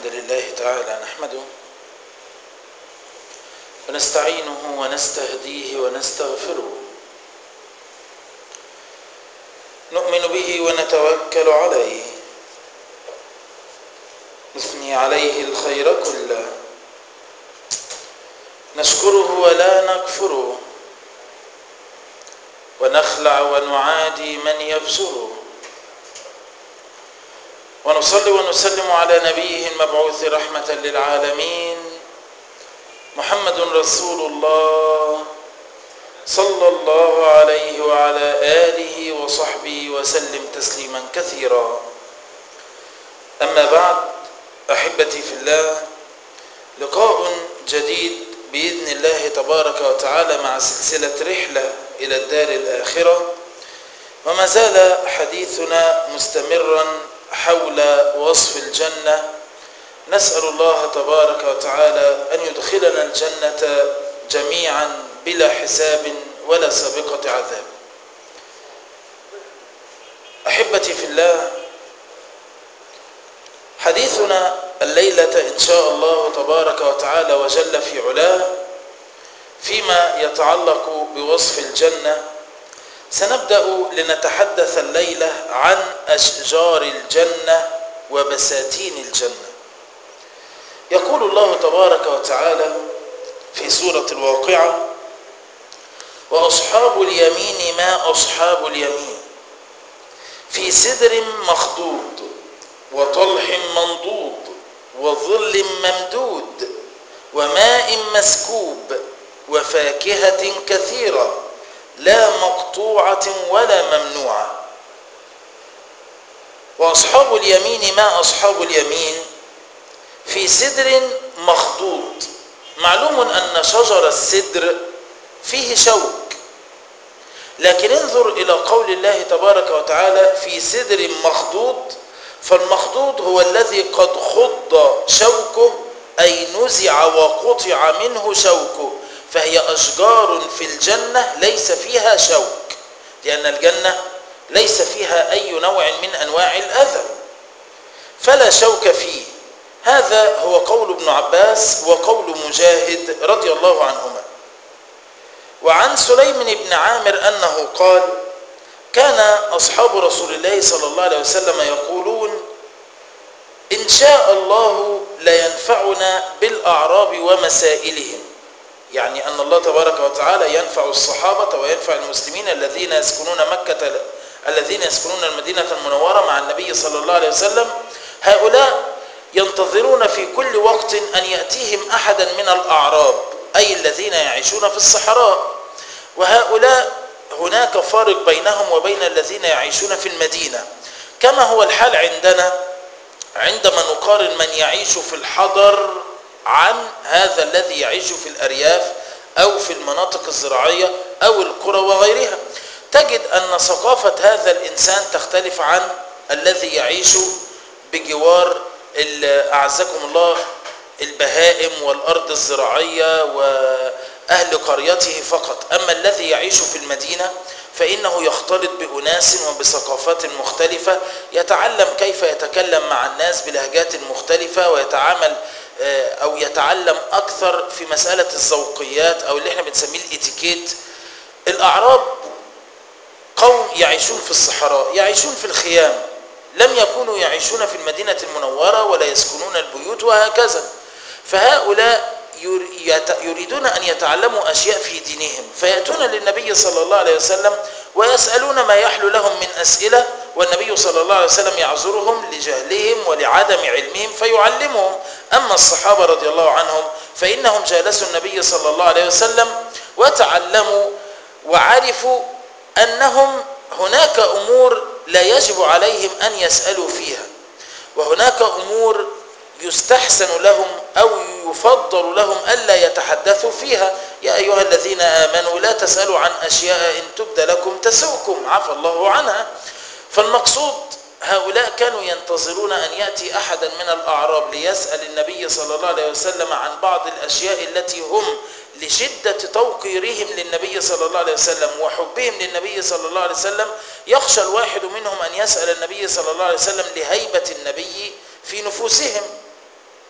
الحمد لله تعالى نحمده ونستعينه ونستهديه ونستغفره نؤمن به ونتوكل عليه نثني عليه الخير كله نشكره ولا نكفره ونخلع ونعادي من يفجره ونصلي ونسلم على نبيه المبعوث رحمة للعالمين محمد رسول الله صلى الله عليه وعلى آله وصحبه وسلم تسليما كثيرا أما بعد أحبتي في الله لقاء جديد بإذن الله تبارك وتعالى مع سلسلة رحلة إلى الدار الآخرة وما زال حديثنا مستمرا حول وصف الجنة نسأل الله تبارك وتعالى أن يدخلنا الجنة جميعا بلا حساب ولا سابقة عذاب أحبتي في الله حديثنا الليلة إن شاء الله تبارك وتعالى وجل في علاه فيما يتعلق بوصف الجنة سنبدأ لنتحدث الليلة عن أشجار الجنة وبساتين الجنة يقول الله تبارك وتعالى في سورة الواقعة وأصحاب اليمين ما أصحاب اليمين في سدر مخضود وطلح منضود وظل ممدود وماء مسكوب وفاكهة كثيرة لا مقطوعة ولا ممنوعة وأصحاب اليمين ما أصحاب اليمين في سدر مخضود معلوم أن شجر السدر فيه شوك لكن انظر إلى قول الله تبارك وتعالى في سدر مخضود فالمخضود هو الذي قد خض شوكه أي نزع وقطع منه شوكه فهي أشجار في الجنة ليس فيها شوك لأن الجنة ليس فيها أي نوع من أنواع الأذى فلا شوك فيه هذا هو قول ابن عباس وقول مجاهد رضي الله عنهما وعن سليم بن عامر أنه قال كان أصحاب رسول الله صلى الله عليه وسلم يقولون إن شاء الله لينفعنا بالأعراب ومسائلهم يعني أن الله تبارك وتعالى ينفع الصحابة وينفع المسلمين الذين يسكنون مكة الذين يسكنون المدينة المنورة مع النبي صلى الله عليه وسلم هؤلاء ينتظرون في كل وقت أن يأتيهم أحدا من الأعراب أي الذين يعيشون في الصحراء وهؤلاء هناك فارق بينهم وبين الذين يعيشون في المدينة كما هو الحال عندنا عندما نقارن من يعيش في الحضر عن هذا الذي يعيش في الأرياف أو في المناطق الزراعية أو القرى وغيرها تجد أن ثقافة هذا الإنسان تختلف عن الذي يعيش بجوار أعزكم الله البهائم والأرض الزراعية وأهل قريته فقط أما الذي يعيش في المدينة فإنه يختلط بأناس وبثقافات مختلفة يتعلم كيف يتكلم مع الناس بلهجات مختلفة ويتعامل أو يتعلم أكثر في مسألة الذوقيات أو اللي احنا بنسميه الاتيكيت الأعراب قوم يعيشون في الصحراء يعيشون في الخيام لم يكونوا يعيشون في المدينة المنورة ولا يسكنون البيوت وهكذا فهؤلاء يريدون أن يتعلموا أشياء في دينهم فيأتون للنبي صلى الله عليه وسلم ويسألون ما يحلو لهم من أسئلة والنبي صلى الله عليه وسلم يعذرهم لجهلهم ولعدم علمهم فيعلمهم أما الصحابة رضي الله عنهم فإنهم جالسوا النبي صلى الله عليه وسلم وتعلموا وعرفوا أنهم هناك أمور لا يجب عليهم أن يسألوا فيها وهناك أمور يستحسن لهم أو يفضل لهم ألا يتحدثوا فيها يا أيها الذين آمنوا لا تسألوا عن أشياء إن تبد لكم تسؤكم عفى الله عنها فالمقصود هؤلاء كانوا ينتظرون أن يأتي أحدا من الأعراب ليسأل النبي صلى الله عليه وسلم عن بعض الأشياء التي هم لشدة توقيرهم للنبي صلى الله عليه وسلم وحبهم للنبي صلى الله عليه وسلم يخشى الواحد منهم أن يسأل النبي صلى الله عليه وسلم لهيبة النبي في نفوسهم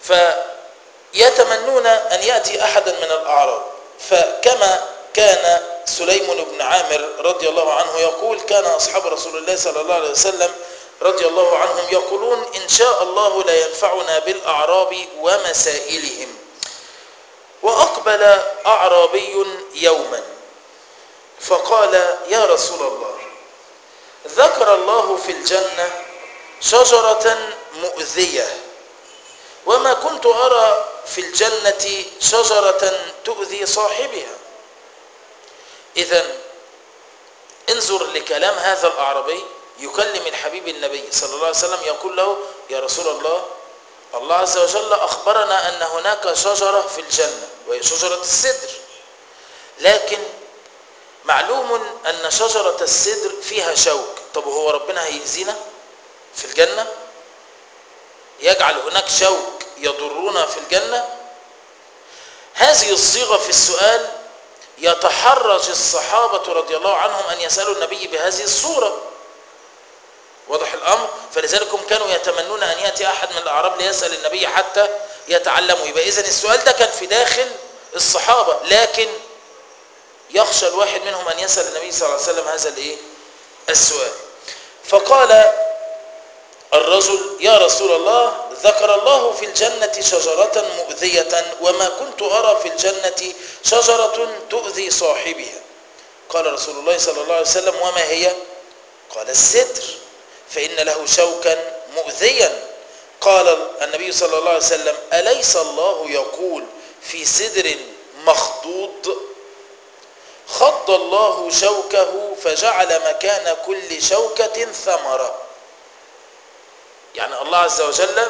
فيتمنون أن يأتي أحدا من الأعراب فكما كان سليم بن عامر رضي الله عنه يقول كان أصحاب رسول الله صلى الله عليه وسلم رضي الله عنهم يقولون إن شاء الله لا ينفعنا بالأعراب ومسائلهم وأقبل أعرابي يوما فقال يا رسول الله ذكر الله في الجنة شجرة مؤذية وما كنت أرى في الجنة شجرة تؤذي صاحبها إذا انظر لكلام هذا الأعرابي يكلم الحبيب النبي صلى الله عليه وسلم يقول له يا رسول الله الله عز وجل أخبرنا أن هناك شجرة في الجنة وهي شجرة السدر لكن معلوم أن شجرة السدر فيها شوك طب هو ربنا هيأذينا في الجنة يجعل هناك شوك يضرنا في الجنة هذه الصيغة في السؤال يتحرج الصحابة رضي الله عنهم أن يسألوا النبي بهذه الصورة واضح الأمر فلذلك هم كانوا يتمنون أن يأتي أحد من الأعراب ليسأل النبي حتى يتعلموا يبقى إذن السؤال ده كان في داخل الصحابة لكن يخشى الواحد منهم أن يسأل النبي صلى الله عليه وسلم هذا الإيه؟ السؤال فقال الرجل يا رسول الله ذكر الله في الجنة شجرة مؤذية وما كنت أرى في الجنة شجرة تؤذي صاحبها قال رسول الله صلى الله عليه وسلم وما هي قال الستر فإن له شوكا مؤذيا قال النبي صلى الله عليه وسلم أليس الله يقول في سدر مخضوض خض الله شوكه فجعل مكان كل شوكة ثمرة يعني الله عز وجل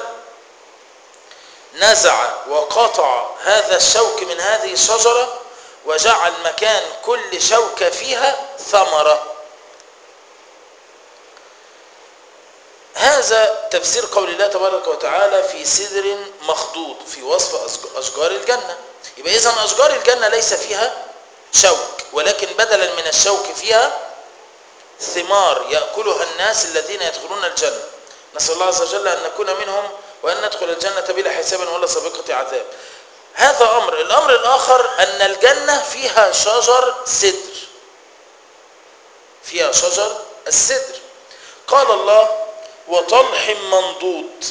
نزع وقطع هذا الشوك من هذه الشجرة وجعل مكان كل شوكة فيها ثمرة هذا تفسير قول الله تبارك وتعالى في سدر مخضوض في وصف أشجار الجنة يبقى إذن أشجار الجنة ليس فيها شوك ولكن بدلا من الشوك فيها ثمار يأكلها الناس الذين يدخلون الجنة نسأل الله عز وجل أن نكون منهم وأن ندخل الجنة بلا حساب ولا سابقة عذاب هذا أمر الأمر الآخر أن الجنة فيها شجر سدر فيها شجر السدر قال الله وطلح منضود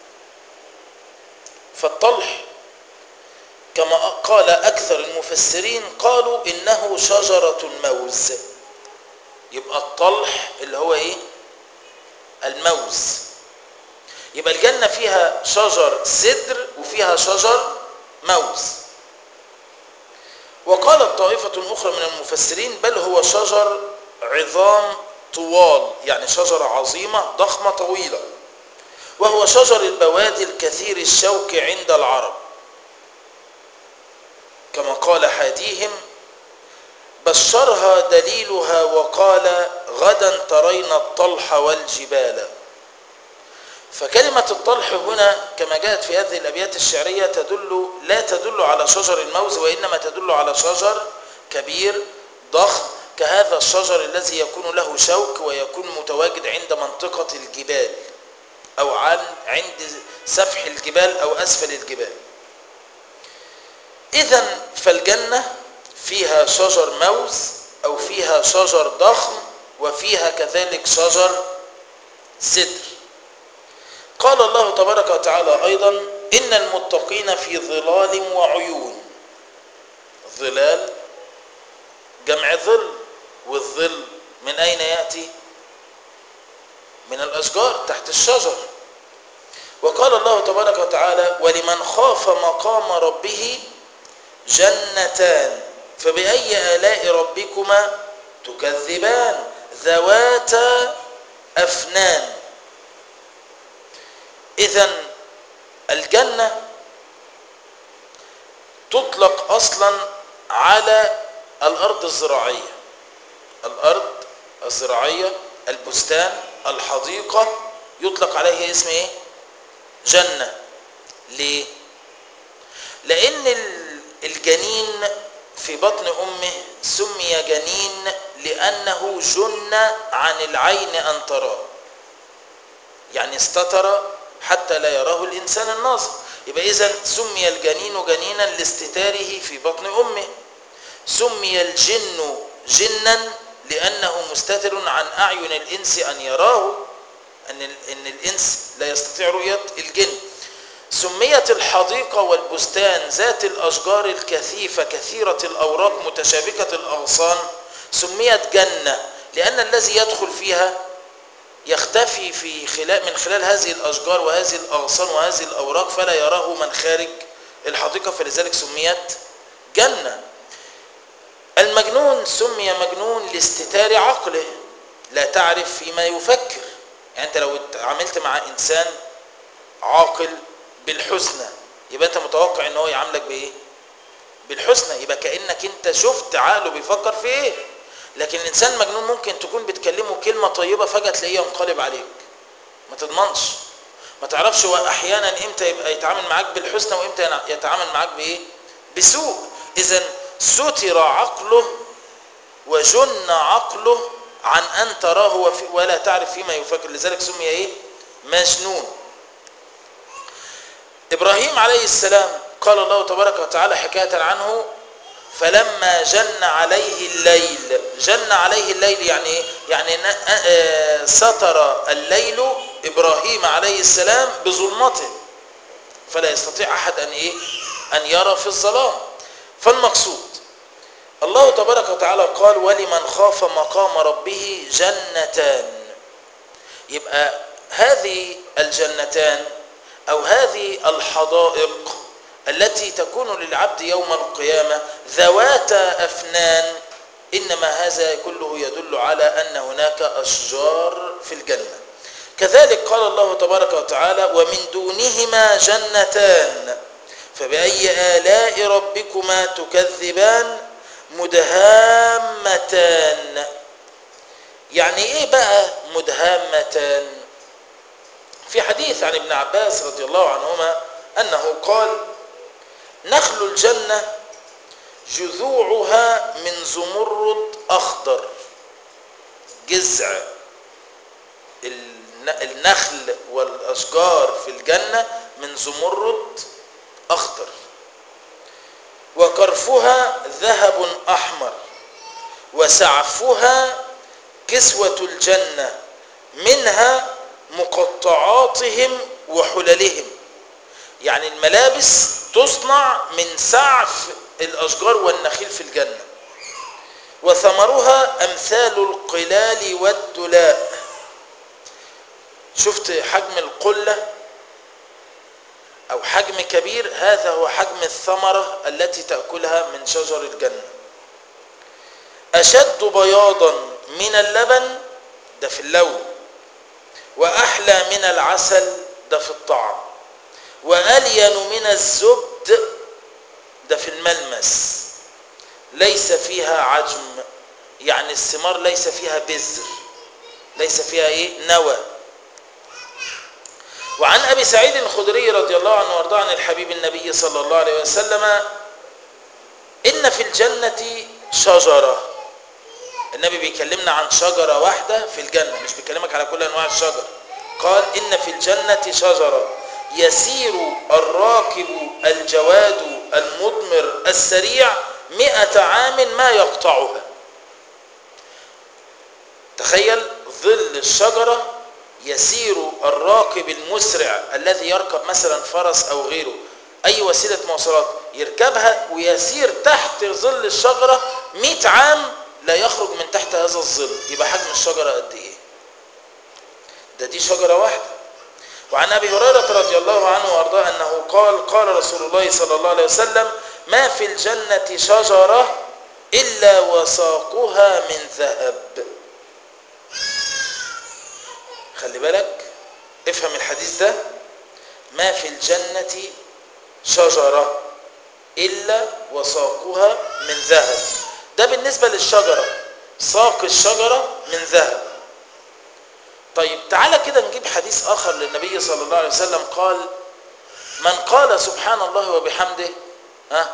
فالطلح كما قال أكثر المفسرين قالوا إنه شجرة الموز يبقى الطلح اللي هو إيه الموز يبقى الجنة فيها شجر سدر وفيها شجر موز وقالت طائفة أخرى من المفسرين بل هو شجر عظام طوال يعني شجرة عظيمة ضخمة طويلة وهو شجر البوادي الكثير الشوك عند العرب كما قال حاديهم بشرها دليلها وقال غدا ترين الطلح والجبال فكلمة الطلح هنا كما جاءت في هذه الأبيات الشعرية تدل لا تدل على شجر الموز وإنما تدل على شجر كبير ضخم كهذا الشجر الذي يكون له شوك ويكون متواجد عند منطقة الجبال أو عن عند سفح الجبال أو أسفل الجبال إذا فالجنة فيها شجر موز أو فيها شجر ضخم وفيها كذلك شجر سدر قال الله تبارك وتعالى أيضا إن المتقين في ظلال وعيون ظلال جمع ظل والظل من أين يأتي من الأشجار تحت الشجر وقال الله تبارك وتعالى ولمن خاف مقام ربه جنتان فبأي آلاء ربكما تكذبان ذواتا أفنان إذا الجنة تطلق أصلا على الأرض الزراعية الأرض الزراعية البستان الحديقة يطلق عليه اسم إيه؟ جنة ليه؟ لأن الجنين في بطن أمه سمي جنين لأنه جن عن العين أن تراه يعني استتر حتى لا يراه الإنسان الناظر يبقى إذا سمي الجنين جنينا لاستتاره في بطن أمه سمي الجن جنا لأنه مستتر عن أعين الإنس أن يراه أن, إن الإنس لا يستطيع رؤية الجن سميت الحديقة والبستان ذات الأشجار الكثيفة كثيرة الأوراق متشابكة الأغصان سميت جنة لأن الذي يدخل فيها يختفي في خلال من خلال هذه الأشجار وهذه الأغصان وهذه الأوراق فلا يراه من خارج الحديقة فلذلك سميت جنة المجنون سمي مجنون لاستتار عقله لا تعرف فيما يفكر يعني انت لو عملت مع انسان عاقل بالحسنى يبقى انت متوقع ان هو يعاملك بايه بالحسنى يبقى كانك انت شفت عقله بيفكر في ايه لكن الانسان المجنون ممكن تكون بتكلمه كلمه طيبه فجاه تلاقيه ينقلب عليك ما تضمنش ما تعرفش هو احيانا امتى يبقى يتعامل معاك بالحسنى وامتى يتعامل معاك بايه بسوء اذا ستر عقله وجن عقله عن ان تراه ولا تعرف فيما يفكر لذلك سمي ايه مجنون ابراهيم عليه السلام قال الله تبارك وتعالى حكايه عنه فلما جن عليه الليل جن عليه الليل يعني ايه يعني ستر الليل ابراهيم عليه السلام بظلمته فلا يستطيع احد ان ايه ان يرى في الظلام فالمقصود الله تبارك وتعالى قال ولمن خاف مقام ربه جنتان يبقى هذه الجنتان او هذه الحدائق التي تكون للعبد يوم القيامة ذوات أفنان إنما هذا كله يدل على أن هناك أشجار في الجنة كذلك قال الله تبارك وتعالى ومن دونهما جنتان فبأي آلاء ربكما تكذبان مدهامتان يعني ايه بقى مدهامتان في حديث عن ابن عباس رضي الله عنهما أنه قال نخل الجنة جذوعها من زمرد أخضر جذع النخل والأشجار في الجنة من زمرد أخضر وكرفها ذهب أحمر وسعفها كسوة الجنة منها مقطعاتهم وحللهم يعني الملابس تصنع من سعف الأشجار والنخيل في الجنة وثمرها أمثال القلال والدلاء شفت حجم القلة أو حجم كبير هذا هو حجم الثمرة التي تأكلها من شجر الجنة أشد بياضا من اللبن ده في اللون وأحلى من العسل ده في الطعم وألين من الزبد ده في الملمس ليس فيها عجم يعني الثمار ليس فيها بذر ليس فيها ايه نوى وعن ابي سعيد الخدري رضي الله عنه وارضاه عن الحبيب النبي صلى الله عليه وسلم ان في الجنه شجره النبي بيكلمنا عن شجره واحده في الجنه مش بيكلمك على كل انواع الشجر قال ان في الجنه شجره يسير الراكب الجواد المضمر السريع مئة عام ما يقطعها تخيل ظل الشجرة يسير الراكب المسرع الذي يركب مثلا فرس أو غيره أي وسيلة مواصلات يركبها ويسير تحت ظل الشجرة مئة عام لا يخرج من تحت هذا الظل يبقى حجم الشجرة قد إيه ده دي شجرة واحدة وعن ابي هريره رضي الله عنه وارضاه انه قال قال رسول الله صلى الله عليه وسلم ما في الجنه شجره الا وساقها من ذهب خلي بالك افهم الحديث ده ما في الجنه شجره الا وساقها من ذهب ده بالنسبه للشجره ساق الشجره من ذهب طيب تعالى كده نجيب حديث آخر للنبي صلى الله عليه وسلم قال من قال سبحان الله وبحمده ها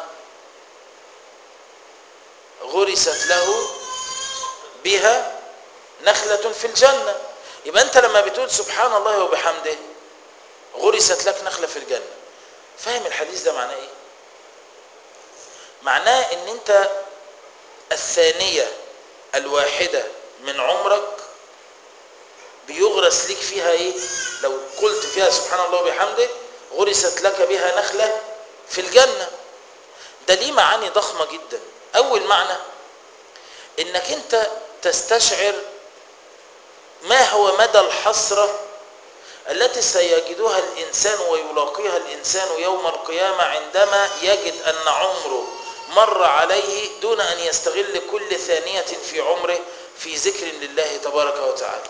غرست له بها نخلة في الجنة يبقى أنت لما بتقول سبحان الله وبحمده غرست لك نخلة في الجنة فاهم الحديث ده معناه ايه معناه ان انت الثانية الواحدة من عمرك بيغرس ليك فيها ايه لو قلت فيها سبحان الله وبحمده غرست لك بها نخلة في الجنة ده ليه معاني ضخمة جدا اول معنى انك انت تستشعر ما هو مدى الحسرة التي سيجدها الإنسان ويلاقيها الإنسان يوم القيامة عندما يجد أن عمره مر عليه دون أن يستغل كل ثانية في عمره في ذكر لله تبارك وتعالى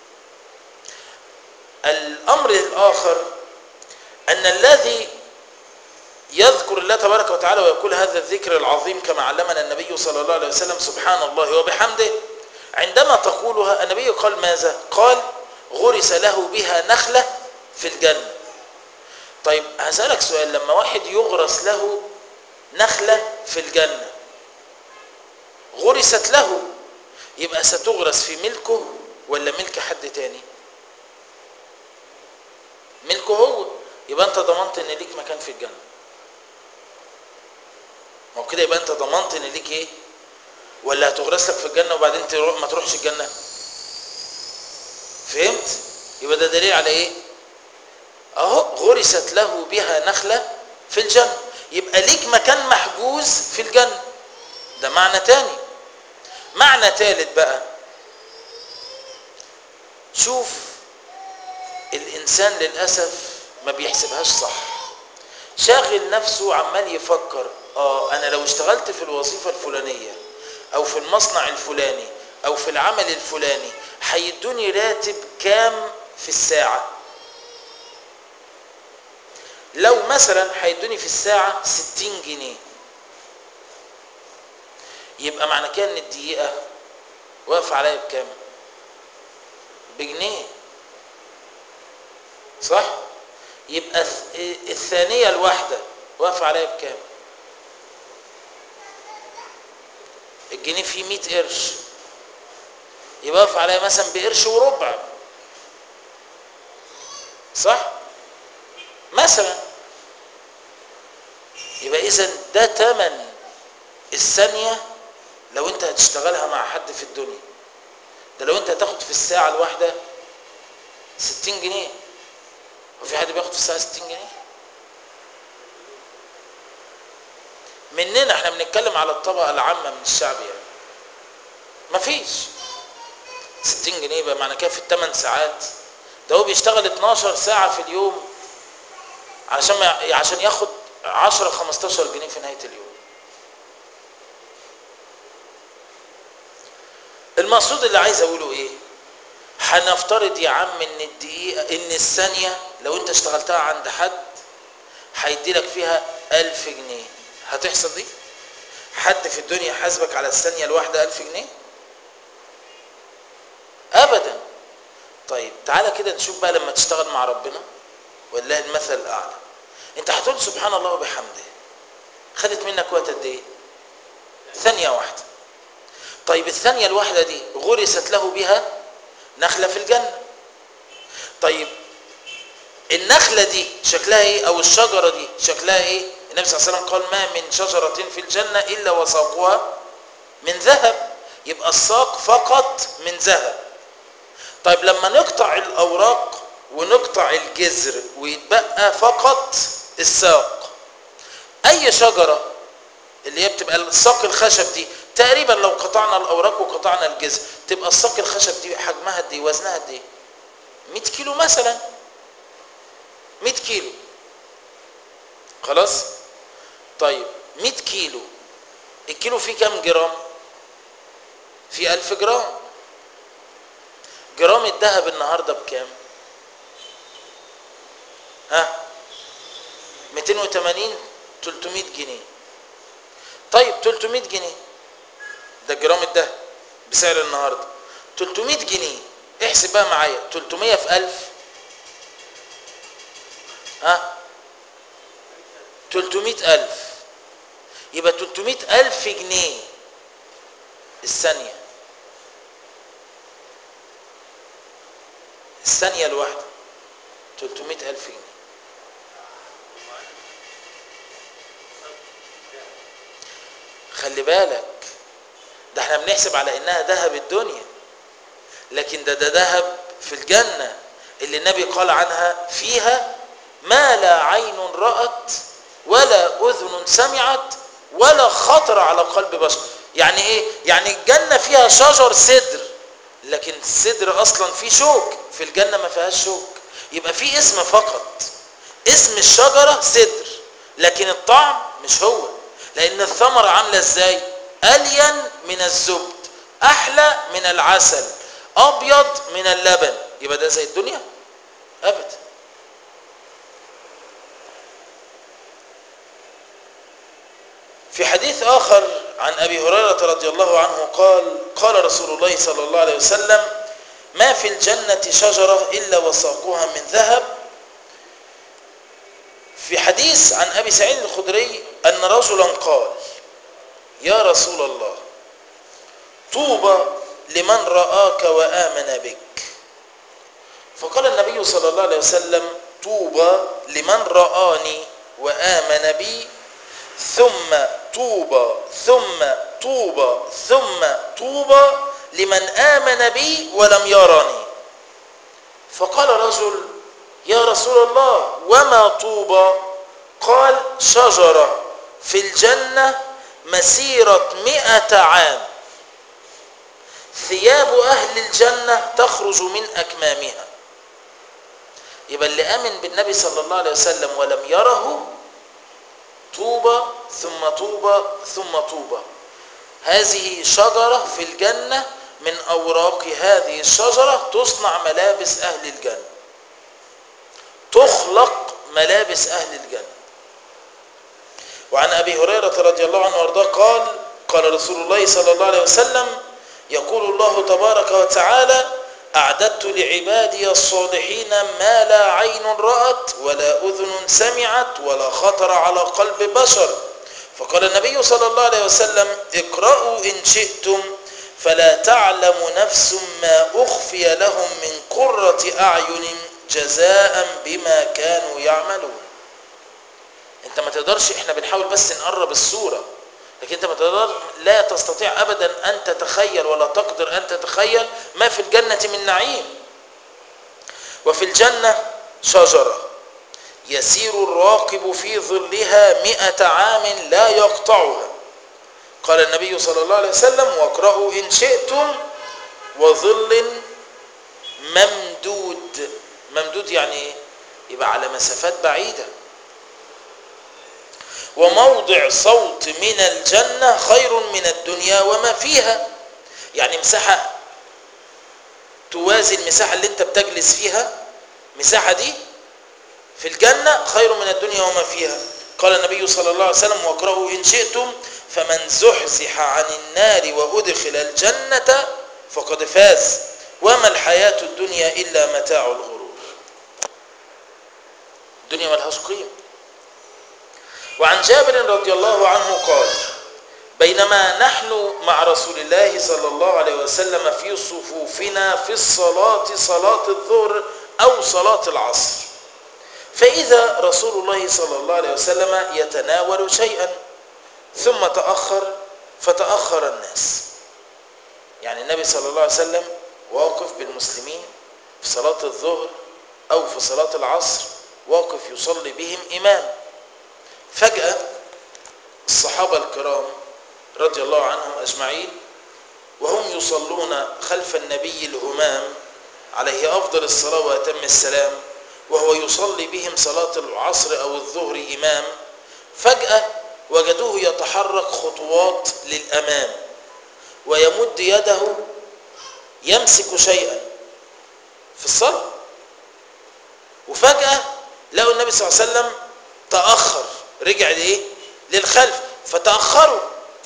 الأمر الآخر أن الذي يذكر الله تبارك وتعالى ويقول هذا الذكر العظيم كما علمنا النبي صلى الله عليه وسلم سبحان الله وبحمده عندما تقولها النبي قال ماذا قال غرس له بها نخلة في الجنة طيب هسألك سؤال لما واحد يغرس له نخلة في الجنة غرست له يبقى ستغرس في ملكه ولا ملك حد تاني ملكه هو يبقى انت ضمنت ان ليك مكان في الجنة ما هو كده يبقى انت ضمنت ان ليك ايه ولا هتغرس لك في الجنة وبعدين تروح ما تروحش الجنة فهمت يبقى ده دليل على ايه اهو غرست له بها نخلة في الجنة يبقى ليك مكان محجوز في الجنة ده معنى تاني معنى تالت بقى شوف الانسان للأسف ما بيحسبهاش صح شاغل نفسه عمال يفكر اه انا لو اشتغلت في الوظيفة الفلانية او في المصنع الفلاني او في العمل الفلاني هيدوني راتب كام في الساعة لو مثلا هيدوني في الساعة 60 جنيه يبقى معنى كده ان الدقيقة واقف عليا بكام بجنيه صح يبقى الثانية الواحدة واقف عليا بكام الجنيه فيه 100 قرش يبقى واقف عليا مثلا بقرش وربع صح مثلا يبقى اذا ده تمن الثانية لو انت هتشتغلها مع حد في الدنيا ده لو انت هتاخد في الساعة الواحدة 60 جنيه وفي حد بياخد في الساعة 60 جنيه مننا احنا بنتكلم على الطبقة العامة من الشعب يعني مفيش 60 جنيه يبقى معنى كده في الثمان ساعات ده هو بيشتغل 12 ساعة في اليوم عشان ما عشان ياخد 10 15 جنيه في نهاية اليوم المقصود اللي عايز اقوله ايه هنفترض يا عم ان الدقيقة ان الثانية لو انت اشتغلتها عند حد هيدي لك فيها 1000 جنيه هتحصل دي حد في الدنيا حاسبك على الثانية الواحدة 1000 جنيه ابدا طيب تعالى كده نشوف بقى لما تشتغل مع ربنا ولله المثل الاعلى انت هتقول سبحان الله وبحمده خدت منك وقت قد ايه ثانيه واحده طيب الثانيه الواحده دي غرست له بها نخله في الجنه طيب النخله دي شكلها ايه او الشجره دي شكلها ايه النبي صلى الله عليه وسلم قال ما من شجره في الجنه الا وساقها من ذهب يبقى الساق فقط من ذهب طيب لما نقطع الاوراق ونقطع الجذر ويتبقى فقط الساق اي شجرة اللي هي بتبقى الساق الخشب دي تقريبا لو قطعنا الاوراق وقطعنا الجذر تبقى الساق الخشب دي حجمها قد ايه وزنها قد ايه 100 كيلو مثلا 100 كيلو خلاص طيب 100 كيلو الكيلو فيه كام جرام فيه 1000 جرام جرام الذهب النهارده بكام ها 280 300 جنيه طيب 300 جنيه ده جرام الذهب بسعر النهارده 300 جنيه احسب بقى معايا 300 في 1000 ها 300000 يبقى 300000 جنيه الثانيه الثانيه الواحده 300000 جنيه خلي بالك ده احنا بنحسب على انها ذهب الدنيا لكن ده ده ذهب في الجنة اللي النبي قال عنها فيها ما لا عين رأت ولا أذن سمعت ولا خطر على قلب بشر يعني ايه يعني الجنة فيها شجر سدر لكن السدر اصلا فيه شوك في الجنة ما فيهاش شوك يبقى في اسم فقط اسم الشجرة سدر لكن الطعم مش هو لان الثمرة عاملة ازاي الين من الزبد احلى من العسل ابيض من اللبن يبقى ده زي الدنيا ابدا في حديث آخر عن أبي هريرة رضي الله عنه قال قال رسول الله صلى الله عليه وسلم ما في الجنة شجرة إلا وساقها من ذهب في حديث عن أبي سعيد الخدري أن رجلا قال يا رسول الله طوبى لمن رآك وآمن بك فقال النبي صلى الله عليه وسلم طوبى لمن رآني وآمن بي ثم طوبى ثم طوبى ثم طوبى لمن آمن بي ولم يرني فقال رجل يا رسول الله وما طوبى قال شجرة في الجنة مسيرة مئة عام ثياب أهل الجنة تخرج من أكمامها يبقى اللي آمن بالنبي صلى الله عليه وسلم ولم يره طوبى ثم طوبى ثم طوبى هذه شجرة في الجنة من أوراق هذه الشجرة تصنع ملابس أهل الجنة تخلق ملابس أهل الجنة وعن أبي هريرة رضي الله عنه وارضاه قال قال رسول الله صلى الله عليه وسلم يقول الله تبارك وتعالى أعددت لعبادي الصالحين ما لا عين رأت ولا أذن سمعت ولا خطر على قلب بشر فقال النبي صلى الله عليه وسلم اقرأوا إن شئتم فلا تعلم نفس ما أخفي لهم من قرة أعين جزاء بما كانوا يعملون انت ما تقدرش احنا بنحاول بس نقرب الصورة لكن انت ما تقدر لا تستطيع ابدا ان تتخيل ولا تقدر ان تتخيل ما في الجنة من نعيم وفي الجنة شجرة يسير الراكب في ظلها مئة عام لا يقطعها قال النبي صلى الله عليه وسلم واقرأوا إن شئتم وظل ممدود ممدود يعني ايه يبقى على مسافات بعيده وموضع صوت من الجنة خير من الدنيا وما فيها يعني مساحة توازي المساحة اللي انت بتجلس فيها مساحة دي في الجنة خير من الدنيا وما فيها قال النبي صلى الله عليه وسلم واقرأوا إن شئتم فمن زحزح عن النار وأدخل الجنة فقد فاز وما الحياة الدنيا إلا متاع الغرور الدنيا ملهاش قيمة وعن جابر رضي الله عنه قال بينما نحن مع رسول الله صلى الله عليه وسلم في صفوفنا في الصلاة صلاة الظهر أو صلاة العصر فإذا رسول الله صلى الله عليه وسلم يتناول شيئا ثم تأخر فتأخر الناس يعني النبي صلى الله عليه وسلم واقف بالمسلمين في صلاة الظهر أو في صلاة العصر واقف يصلي بهم إمام فجأة الصحابة الكرام رضي الله عنهم أجمعين وهم يصلون خلف النبي الهمام عليه أفضل الصلاة وأتم السلام وهو يصلي بهم صلاة العصر أو الظهر إمام فجأة وجدوه يتحرك خطوات للأمام ويمد يده يمسك شيئا في الصلاة وفجأة لقوا النبي صلى الله عليه وسلم تأخر رجع لإيه للخلف فتأخروا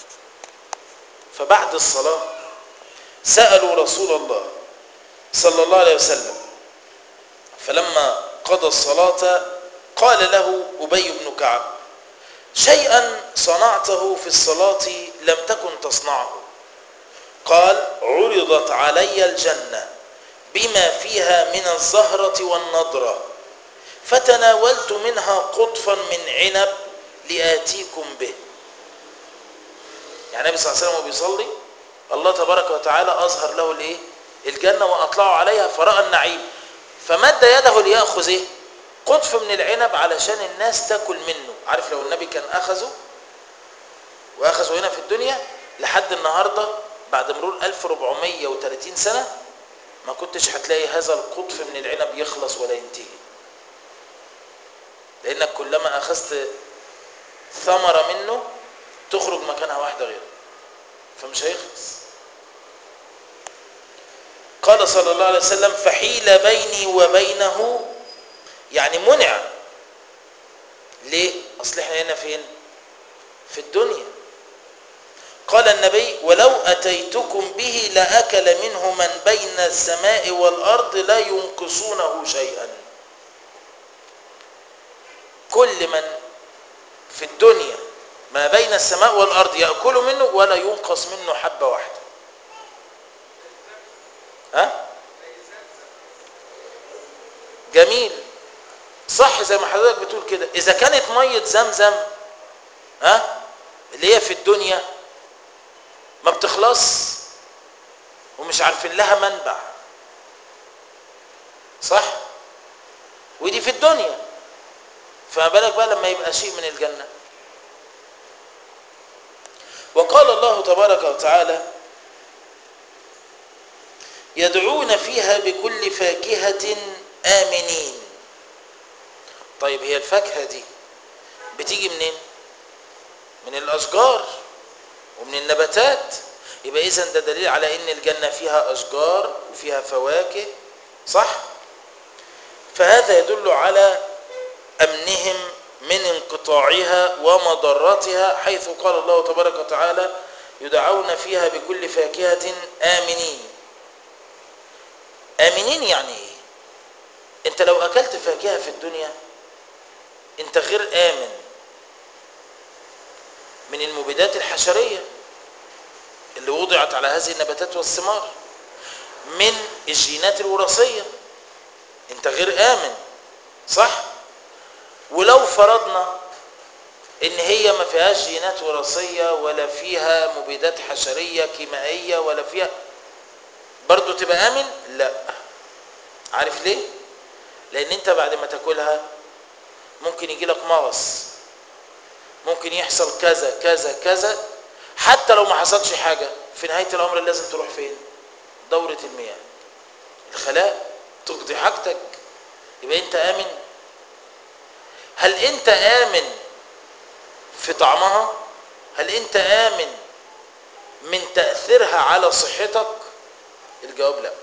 فبعد الصلاة سألوا رسول الله صلى الله عليه وسلم فلما قضى الصلاة قال له أبي بن كعب شيئا صنعته في الصلاة لم تكن تصنعه قال عرضت علي الجنة بما فيها من الزهرة والنضرة فتناولت منها قطفا من عنب لآتيكم به يعني النبي صلى الله عليه وسلم وهو بيصلي الله تبارك وتعالى اظهر له الايه الجنه واطلعه عليها فراى النعيم فمد يده لياخذ ايه قطف من العنب علشان الناس تاكل منه عارف لو النبي كان اخذه واخذه هنا في الدنيا لحد النهارده بعد مرور 1430 سنه ما كنتش هتلاقي هذا القطف من العنب يخلص ولا ينتهي لانك كلما اخذت ثمره منه تخرج مكانها واحده غيره فمش هيخلص قال صلى الله عليه وسلم فحيل بيني وبينه يعني منع ليه اصل احنا هنا فين في الدنيا قال النبي ولو اتيتكم به لاكل منه من بين السماء والارض لا ينقصونه شيئا كل من في الدنيا ما بين السماء والارض ياكل منه ولا ينقص منه حبه واحده ها جميل صح زي ما حضرتك بتقول كده اذا كانت ميه زمزم ها اللي هي في الدنيا ما بتخلص ومش عارفين لها منبع صح ودي في الدنيا فما بالك بقى لما يبقى شيء من الجنه وقال الله تبارك وتعالى يدعون فيها بكل فاكهة آمنين طيب هي الفاكهة دي بتيجي منين من الأشجار ومن النباتات يبقى إذا ده دليل على إن الجنة فيها أشجار وفيها فواكه صح فهذا يدل على أمنهم من انقطاعها ومضرتها حيث قال الله تبارك وتعالى يدعون فيها بكل فاكهة آمنين آمنين يعني إيه؟ أنت لو أكلت فاكهة في الدنيا أنت غير آمن من المبيدات الحشرية اللي وضعت على هذه النباتات والثمار من الجينات الوراثية أنت غير آمن صح؟ ولو فرضنا ان هي ما فيهاش جينات وراثيه ولا فيها مبيدات حشريه كيميائيه ولا فيها برضو تبقى امن لا عارف ليه لان انت بعد ما تاكلها ممكن يجي لك مغص ممكن يحصل كذا كذا كذا حتى لو ما حصلش حاجه في نهايه الامر لازم تروح فين دوره المياه الخلاء تقضي حاجتك يبقى انت امن هل انت امن في طعمها هل انت امن من تاثيرها على صحتك الجواب لا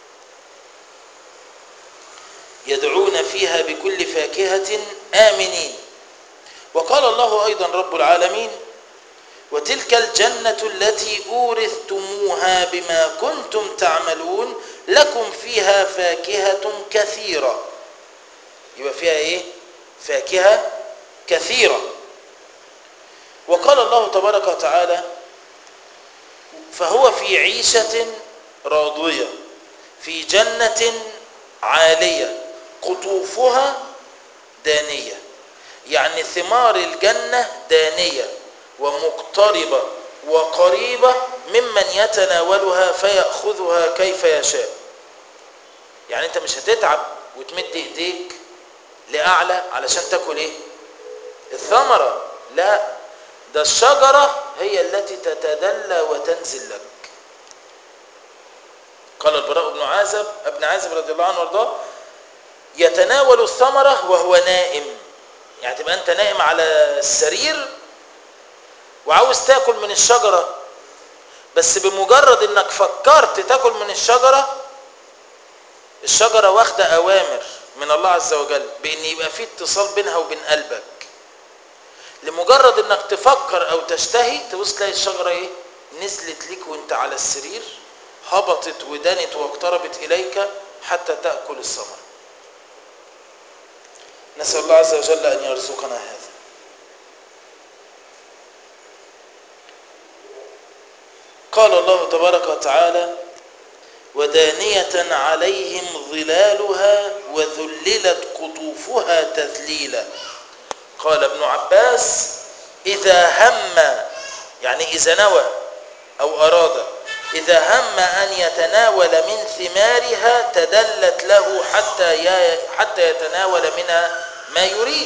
يدعون فيها بكل فاكهه امنين وقال الله ايضا رب العالمين وتلك الجنه التي اورثتموها بما كنتم تعملون لكم فيها فاكهه كثيره يبقى فيها ايه فاكهة كثيرة وقال الله تبارك وتعالى فهو في عيشة راضية في جنة عالية قطوفها دانية يعني ثمار الجنة دانية ومقتربة وقريبة ممن يتناولها فيأخذها كيف يشاء يعني انت مش هتتعب وتمد ايديك لأعلى علشان تاكل ايه الثمرة لا ده الشجرة هي التي تتدلى وتنزل لك قال البراء بن عازب ابن عازب رضي الله عنه وارضاه يتناول الثمرة وهو نائم يعني تبقى انت نائم على السرير وعاوز تاكل من الشجرة بس بمجرد انك فكرت تاكل من الشجرة الشجرة واخدة اوامر من الله عز وجل بان يبقى في اتصال بينها وبين قلبك لمجرد انك تفكر او تشتهي تبص تلاقي الشجره ايه نزلت ليك وانت على السرير هبطت ودنت واقتربت اليك حتى تاكل الثمر نسال الله عز وجل ان يرزقنا هذا قال الله تبارك وتعالى ودانية عليهم ظلالها وذللت قطوفها تذليلا قال ابن عباس إذا هم يعني إذا نوى أو أراد إذا هم أن يتناول من ثمارها تدلت له حتى حتى يتناول منها ما يريد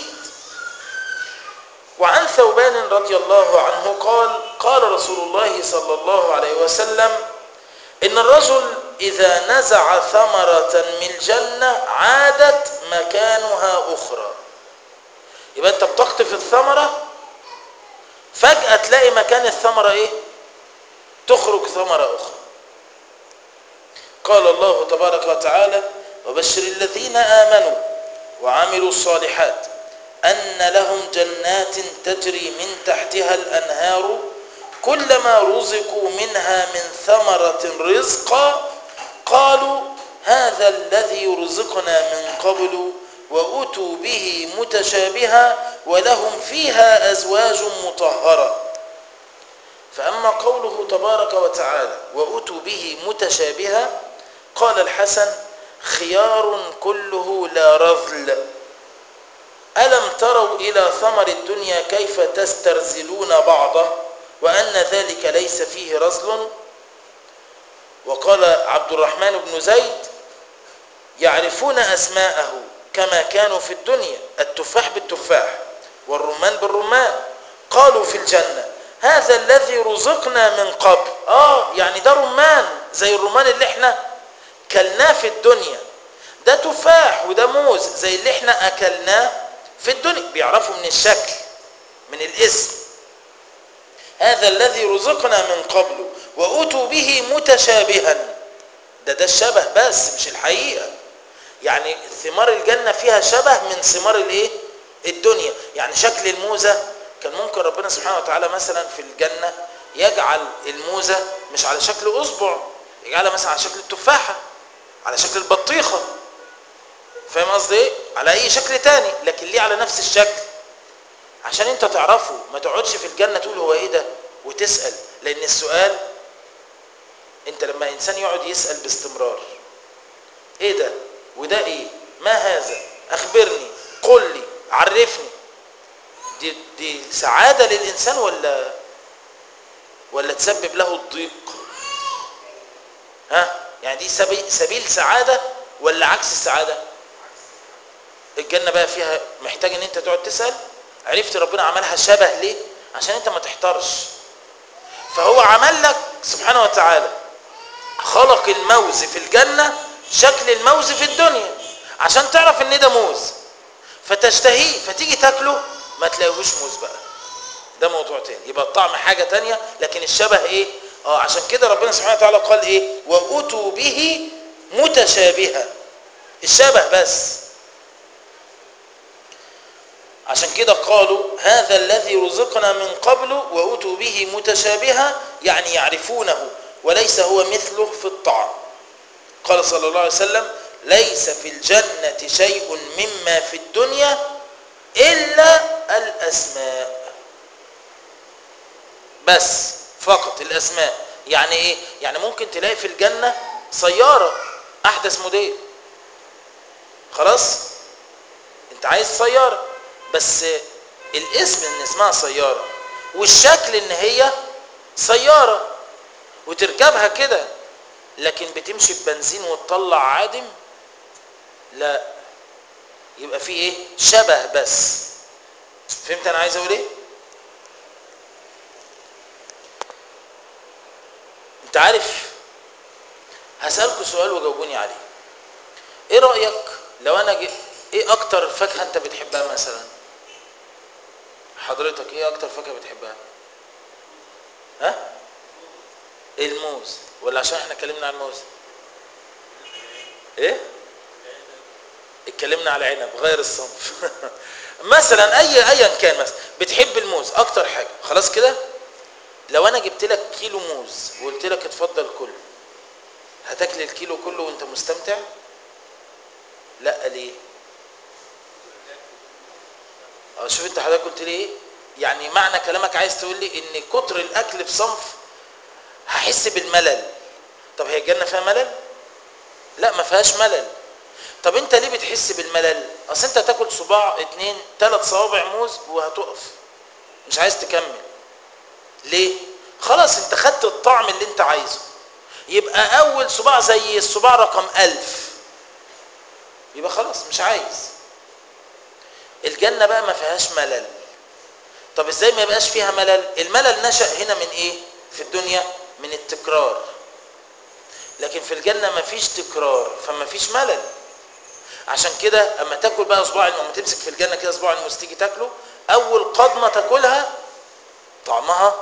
وعن ثوبان رضي الله عنه قال قال رسول الله صلى الله عليه وسلم إن الرجل إذا نزع ثمرة من الجنة عادت مكانها أخرى يبقى أنت بتقطف الثمرة فجأة تلاقي مكان الثمرة إيه تخرج ثمرة أخرى قال الله تبارك وتعالى وبشر الذين آمنوا وعملوا الصالحات أن لهم جنات تجري من تحتها الأنهار كلما رزقوا منها من ثمرة رزقا قالوا هذا الذي رزقنا من قبل وأتوا به متشابها ولهم فيها أزواج مطهرة فأما قوله تبارك وتعالى وأتوا به متشابها قال الحسن خيار كله لا رذل ألم تروا إلى ثمر الدنيا كيف تسترزلون بعضه وأن ذلك ليس فيه رزل وقال عبد الرحمن بن زيد يعرفون أسماءه كما كانوا في الدنيا التفاح بالتفاح والرمان بالرمان قالوا في الجنة هذا الذي رزقنا من قبل آه يعني ده رمان زي الرمان اللي احنا كلناه في الدنيا ده تفاح وده موز زي اللي احنا أكلناه في الدنيا بيعرفوا من الشكل من الاسم هذا الذي رزقنا من قبل وأتوا به متشابها ده ده الشبه بس مش الحقيقة يعني ثمار الجنة فيها شبه من ثمار الايه الدنيا يعني شكل الموزة كان ممكن ربنا سبحانه وتعالى مثلا في الجنة يجعل الموزة مش على شكل أصبع يجعلها مثلا على شكل التفاحة على شكل البطيخة فاهم قصدي ايه على اي شكل تاني لكن ليه على نفس الشكل عشان انت تعرفه ما تقعدش في الجنة تقول هو ايه ده وتسأل لان السؤال انت لما انسان يقعد يسأل باستمرار ايه ده وده ايه ما هذا اخبرني قل لي عرفني دي, دي سعادة للإنسان ولا ولا تسبب له الضيق ها يعني دي سبيل, سبيل سعادة ولا عكس السعادة الجنة بقى فيها محتاج ان انت تقعد تسأل عرفت ربنا عملها شبه ليه عشان انت ما تحترش فهو عمل لك سبحانه وتعالى خلق الموز في الجنة شكل الموز في الدنيا عشان تعرف ان ده موز فتشتهيه فتيجي تاكله ما تلاقيهوش موز بقى ده موضوع تاني يبقى الطعم حاجة تانية لكن الشبه ايه اه عشان كده ربنا سبحانه وتعالى قال ايه وأتوا به متشابها الشبه بس عشان كده قالوا هذا الذي رزقنا من قبل وأتوا به متشابها يعني يعرفونه وليس هو مثله في الطعم قال صلى الله عليه وسلم ليس في الجنة شيء مما في الدنيا إلا الأسماء بس فقط الأسماء يعني إيه؟ يعني ممكن تلاقي في الجنة سيارة أحدث موديل خلاص أنت عايز سيارة بس الاسم إن اسمها سيارة والشكل إن هي سيارة وتركبها كده لكن بتمشي ببنزين وتطلع عادم لا يبقى في ايه شبه بس فهمت انا عايز اقول ايه انت عارف هسألكوا سؤال وجاوبوني عليه ايه رأيك لو انا جي... ايه اكتر فاكهة انت بتحبها مثلا حضرتك ايه اكتر فاكهة بتحبها ها الموز ولا عشان احنا اتكلمنا عن الموز ايه اتكلمنا على عنب غير الصنف مثلا اي ايا كان مثلا بتحب الموز اكتر حاجه خلاص كده لو انا جبت لك كيلو موز وقلت لك اتفضل كل هتاكل الكيلو كله وانت مستمتع لا ليه اه شوف انت حضرتك قلت لي ايه يعني معنى كلامك عايز تقول لي ان كتر الاكل في صنف هحس بالملل طب هي الجنه فيها ملل لا ما فيهاش ملل طب انت ليه بتحس بالملل اصل انت تاكل صباع اتنين تلات صوابع موز وهتقف مش عايز تكمل ليه خلاص انت خدت الطعم اللي انت عايزه يبقى اول صباع زي الصباع رقم ألف يبقى خلاص مش عايز الجنة بقى ما فيهاش ملل طب ازاي ما يبقاش فيها ملل الملل نشأ هنا من ايه في الدنيا من التكرار لكن في الجنة ما فيش تكرار فما فيش ملل عشان كده اما تاكل بقى صباع اما تمسك في الجنة كده صباع الموز تيجي تاكله اول قضمة تاكلها طعمها